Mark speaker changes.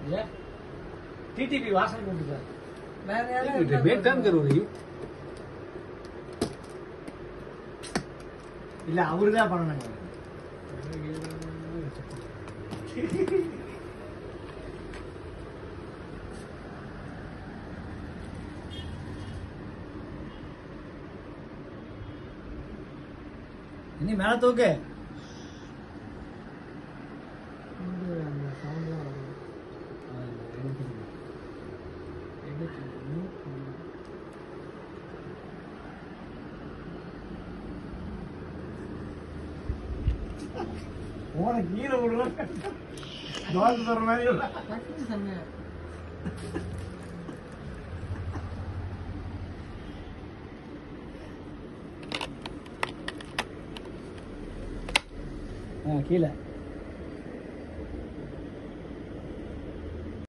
Speaker 1: ஏன் டிடிபி வாசனை கொண்டு
Speaker 2: வேற யாராவது
Speaker 3: वेट कम करो रही
Speaker 1: இல்ல அவரு தான் பண்ணணுங்க இனி மேல தூக்கு
Speaker 2: அந்த சவுண்ட்லாம் வரும்
Speaker 1: போன கீழே விடுவோம் தோசை தர மாதிரி இல்ல.
Speaker 2: டக்குனு செம்மையா
Speaker 1: ஆ, கீழே